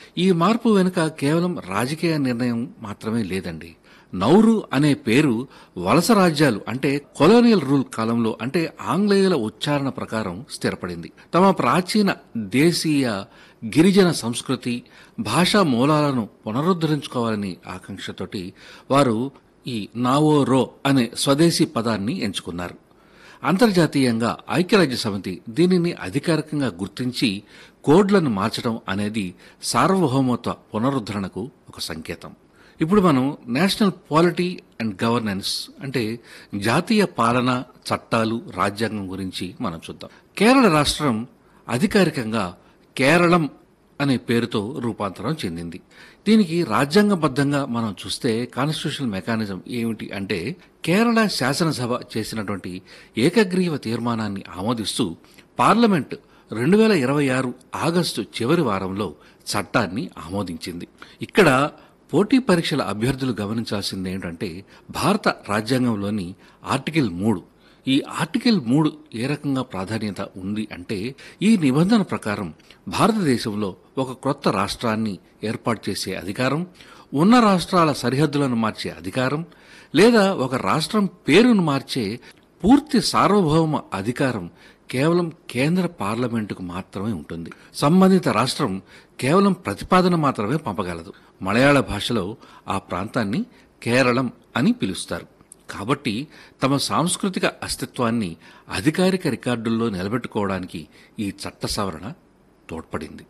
ఈ మార్పు వెనుక కేవలం రాజకీయ నిర్ణయం మాత్రమే లేదండి నౌరు అనే పేరు వలస రాజ్యాలు అంటే కొలోనియల్ రూల్ కాలంలో అంటే ఆంగ్లేయుల ఉచ్చారణ ప్రకారం స్థిరపడింది తమ ప్రాచీన దేశీయ గిరిజన సంస్కృతి భాషా మూలాలను పునరుద్ధరించుకోవాలని ఆకాంక్షతోటి వారు ఈ నావోరో అనే స్వదేశీ పదాన్ని ఎంచుకున్నారు అంతర్జాతీయంగా ఐక్యరాజ్య సమితి దీనిని అధికారికంగా గుర్తించి కోడ్లను మార్చడం అనేది సార్వభౌమత్వ పునరుద్ధరణకు ఒక సంకేతం ఇప్పుడు మనం నేషనల్ పాలిటీ అండ్ గవర్నెన్స్ అంటే జాతీయ పాలన చట్టాలు రాజ్యాంగం గురించి మనం చూద్దాం కేరళ రాష్ట్రం అధికారికంగా కేరళం అనే పేరుతో రూపాంతరం చెందింది దీనికి రాజ్యాంగబద్ధంగా మనం చూస్తే కాన్స్టిట్యూషనల్ మెకానిజం ఏమిటి అంటే కేరళ శాసనసభ చేసినటువంటి ఏకగ్రీవ తీర్మానాన్ని ఆమోదిస్తూ పార్లమెంట్ రెండు వేల ఇరవై ఆరు ఆగస్టు చివరి వారంలో చట్టాన్ని ఆమోదించింది ఇక్కడ పోటీ పరీక్షల అభ్యర్థులు గమనించాల్సింది ఏంటంటే భారత రాజ్యాంగంలోని ఆర్టికల్ మూడు ఈ ఆర్టికల్ మూడు ఏ రకంగా ప్రాధాన్యత ఉంది అంటే ఈ నిబంధన ప్రకారం భారతదేశంలో ఒక క్రొత్త రాష్ట్రాన్ని ఏర్పాటు చేసే అధికారం ఉన్న రాష్ట్రాల సరిహద్దులను మార్చే అధికారం లేదా ఒక రాష్ట్రం పేరును మార్చే పూర్తి సార్వభౌమ అధికారం కేవలం కేంద్ర పార్లమెంటుకు మాత్రమే ఉంటుంది సంబంధిత రాష్ట్రం కేవలం ప్రతిపాదన మాత్రమే పంపగలదు మలయాళ భాషలో ఆ ప్రాంతాన్ని కేరళం అని పిలుస్తారు కాబట్టి తమ సాంస్కృతిక అస్తిత్వాన్ని అధికారిక రికార్డుల్లో నిలబెట్టుకోవడానికి ఈ చట్ట సవరణ తోడ్పడింది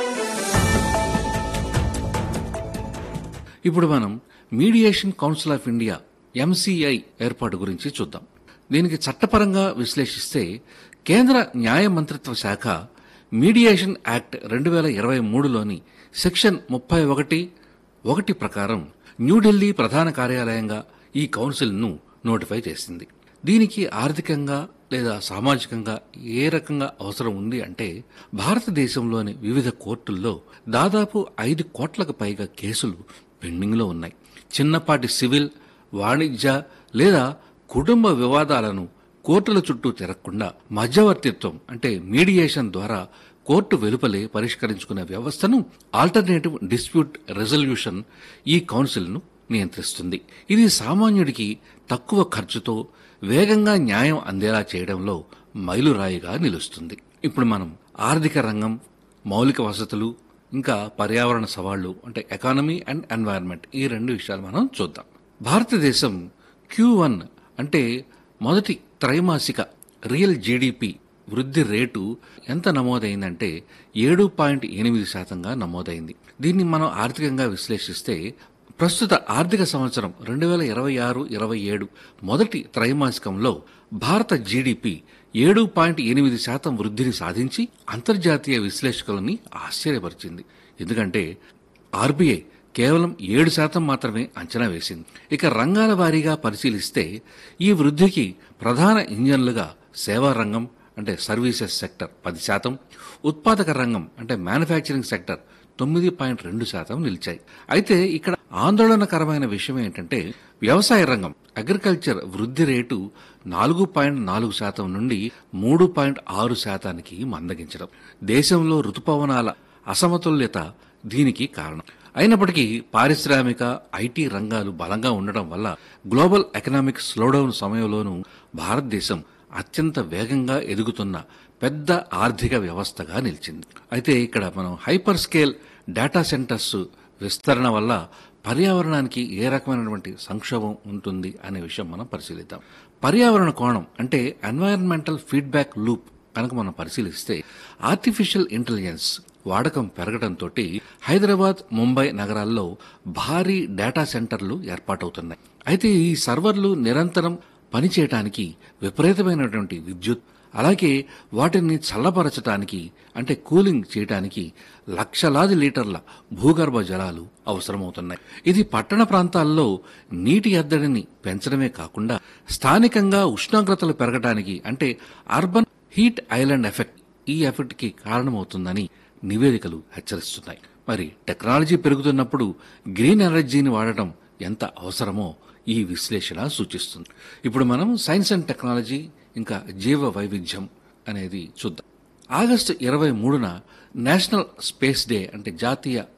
ఇప్పుడు మనం mediation council of India MCI ఏర్పాటు గురించి చూద్దాం దీనికి చట్టపరంగా విశ్లేషిస్తే కేంద్ర న్యాయ మంత్రిత్వ శాఖ మీడియేషన్ యాక్ట్ రెండు వేల ఇరవై మూడులోని సెక్షన్ ముప్పై ఒకటి ఒకటి ప్రకారం న్యూఢిల్లీ ప్రధాన కార్యాలయంగా ఈ కౌన్సిల్ను నోటిఫై చేసింది దీనికి ఆర్థికంగా లేదా సామాజికంగా ఏ రకంగా అవసరం ఉంది అంటే భారతదేశంలోని వివిధ కోర్టుల్లో దాదాపు ఐదు కోట్లకు పైగా కేసులు పెండింగ్లో ఉన్నాయి చిన్నపాటి సివిల్ వాణిజ్య లేదా కుటుంబ వివాదాలను కోర్టుల చుట్టూ తిరగకుండా మధ్యవర్తిత్వం అంటే మీడియేషన్ ద్వారా కోర్టు వెలుపలే పరిష్కరించుకునే వ్యవస్థను ఆల్టర్నేటివ్ డిస్ప్యూట్ రెజల్యూషన్ ఈ కౌన్సిల్ను నియంత్రిస్తుంది ఇది సామాన్యుడికి తక్కువ ఖర్చుతో వేగంగా న్యాయం అందేలా చేయడంలో మైలురాయిగా నిలుస్తుంది ఇప్పుడు మనం ఆర్థిక రంగం మౌలిక వసతులు ఇంకా పర్యావరణ సవాళ్లు అంటే ఎకానమీ అండ్ ఎన్వైరన్మెంట్ ఈ రెండు విషయాలు మనం చూద్దాం భారతదేశం క్యూ వన్ అంటే మొదటి త్రైమాసిక రియల్ జీడిపి వృద్ధి రేటు ఎంత నమోదైందంటే ఏడు పాయింట్ ఎనిమిది శాతంగా నమోదైంది దీన్ని మనం ఆర్థికంగా విశ్లేషిస్తే ప్రస్తుత ఆర్థిక సంవత్సరం రెండు వేల ఇరవై ఆరు ఇరవై ఏడు మొదటి త్రైమాసికంలో భారత జీడిపి ఏడు పాయింట్ ఎనిమిది శాతం వృద్ధిని సాధించి అంతర్జాతీయ విశ్లేషకులని ఆశ్చర్యపరిచింది ఎందుకంటే ఆర్బీఐ కేవలం ఏడు శాతం మాత్రమే అంచనా వేసింది ఇక రంగాల వారీగా పరిశీలిస్తే ఈ వృద్ధికి ప్రధాన ఇంజన్లుగా సేవా రంగం అంటే సర్వీసెస్ సెక్టర్ పది శాతం ఉత్పాదక రంగం అంటే మ్యానుఫ్యాక్చరింగ్ సెక్టర్ తొమ్మిది పాయింట్ రెండు శాతం నిలిచాయి అయితే ఇక్కడ ఆందోళనకరమైన విషయం ఏంటంటే వ్యవసాయ రంగం అగ్రికల్చర్ వృద్ధి రేటు నాలుగు పాయింట్ నాలుగు శాతం నుండి మూడు పాయింట్ ఆరు శాతానికి మందగించడం దేశంలో ఋతుపవనాల అసమతుల్యత దీనికి కారణం అయినప్పటికీ పారిశ్రామిక ఐటీ రంగాలు బలంగా ఉండడం వల్ల గ్లోబల్ ఎకనామిక్ స్లోడౌన్ సమయంలోనూ భారతదేశం అత్యంత వేగంగా ఎదుగుతున్న పెద్ద ఆర్థిక వ్యవస్థగా నిలిచింది అయితే ఇక్కడ మనం హైపర్ స్కేల్ డేటా సెంటర్స్ విస్తరణ వల్ల పర్యావరణానికి ఏ రకమైనటువంటి సంక్షోభం ఉంటుంది అనే విషయం మనం పరిశీలిద్దాం పర్యావరణ కోణం అంటే ఎన్వైరన్మెంటల్ ఫీడ్బ్యాక్ లూప్ కనుక మనం పరిశీలిస్తే ఆర్టిఫిషియల్ ఇంటెలిజెన్స్ వాడకం పెరగడంతో హైదరాబాద్ ముంబై నగరాల్లో భారీ డేటా సెంటర్లు ఏర్పాటవుతున్నాయి అయితే ఈ సర్వర్లు నిరంతరం పనిచేయటానికి విపరీతమైనటువంటి విద్యుత్ అలాగే వాటిని చల్లబరచటానికి అంటే కూలింగ్ చేయటానికి లక్షలాది లీటర్ల భూగర్భ జలాలు అవసరమవుతున్నాయి ఇది పట్టణ ప్రాంతాల్లో నీటి ఎద్దడిని పెంచడమే కాకుండా స్థానికంగా ఉష్ణోగ్రతలు పెరగడానికి అంటే అర్బన్ హీట్ ఐలాండ్ ఎఫెక్ట్ ఈ ఎఫెక్ట్ కి కారణమవుతుందని నివేదికలు హెచ్చరిస్తున్నాయి మరి టెక్నాలజీ పెరుగుతున్నప్పుడు గ్రీన్ ఎనర్జీని వాడటం ఎంత అవసరమో ఈ విశ్లేషణ సూచిస్తుంది ఇప్పుడు మనం సైన్స్ అండ్ టెక్నాలజీ ఇంకా జీవ వైవిధ్యం అనేది చూద్దాం ఆగస్టు ఇరవై మూడున నేషనల్ స్పేస్ డే అంటే జాతీయ